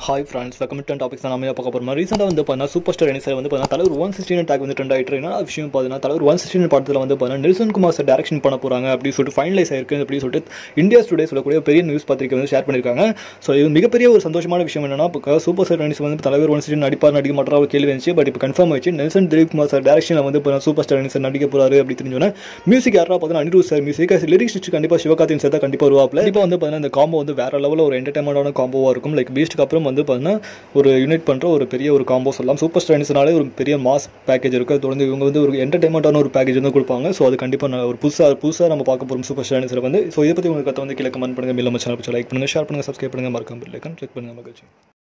hi friends welcome to topics தான் நம்ம பார்க்க போகிறோம் ரீசெண்டாக வந்து பார்த்தீங்கன்னா சூப்பர் ஸ்டார் எனிசர் வந்து பார்த்தீங்கன்னா தலைவர் ஒன் சிக்ஸ்டின் டேக் வந்து ட்ரெண்ட் ஆகிட்டு என்ன விஷயம் பார்த்தீங்கன்னா தலைவர் ஒன் சிக்ஸ்டின் படத்தில் வந்து பார்த்தீங்கன்னா நெல்சன் குமார் சார் டேரக்ஷன் பண்ண போகிறாங்க அப்படின்னு சொல்லிட்டு ஃபைனலைஸ் ஆயிருக்கு அப்படின்னு சொல்லிட்டு இந்தியா டுடே சொல்லக்கூடிய பெரிய நியூஸ் பத்திரிக்கை வந்து ஷேர் பண்ணியிருக்காங்க ஸோ இது மிகப்பெரிய ஒரு சந்தோஷமான விஷயம் என்னன்னா இப்போ சூப்பர் ஸ்டார் எனிசர் வந்து தலைவர் ஒன் சிக்ஸ்டின் நடிப்பார் நடிக்க மாட்டார் ஒரு கேள்வி இருந்துச்சு பட் இப்போ கன்ஃபார்ம் ஆயிடுச்சு நெல்சன் திலீப் குமார் சார் டேரக்ஷனில் வந்து இப்போ சூப்பர் ஸ்டார் எனிசர் நடிக்க போகிறாரு அப்படி தெரிஞ்சோன்னா மியூசிக் யாரா பார்த்தீங்கன்னா அனிருத் சார் மியூசிக் லிரிக்ஸ் கண்டிப்பாக சிவகார்த்தின் சார் தான் கண்டிப்பாக வருவாப்பில் இப்போ வந்து பார்த்தீங்கன்னா இந்த காம்போ வந்து வேற லெவலில் ஒரு என்டர்டைன்மெண்டான காம்போவாக இருக்கும் லைக் பீஸ்ட்டுக்கு அப்புறம் வந்து பார்த்தீங்கன்னா ஒரு யூனிட் பண்ணுற ஒரு பெரிய ஒரு காம்போ சொல்லலாம் சூப்பர் ஸ்டார்ஸ்னாலே ஒரு பெரிய மாஸ் பேக்கேஜ் இருக்குது அது தொடர்ந்து இவங்க வந்து ஒரு என்டர்டைன்மெண்ட்டான ஒரு பேக்கேஜ் வந்து கொடுப்பாங்க ஸோ அது கண்டிப்பாக ஒரு புதுசாக புதுசாக நம்ம பார்க்க போகிறோம் சூப்பர் ஸ்டார்ஸில் வந்து ஸோ இதை பற்றி உங்களுக்கு கற்று வந்து கீழே கமெண்ட் பண்ணுங்கள் மேலும் சேனல் லைக் பண்ணுங்கள் ஷேர் பண்ணுங்கள் சப்ஸ்கிரைப் பண்ணுங்கள் மறக்காம லைக் செக் பண்ணுங்கள் மகிழ்ச்சி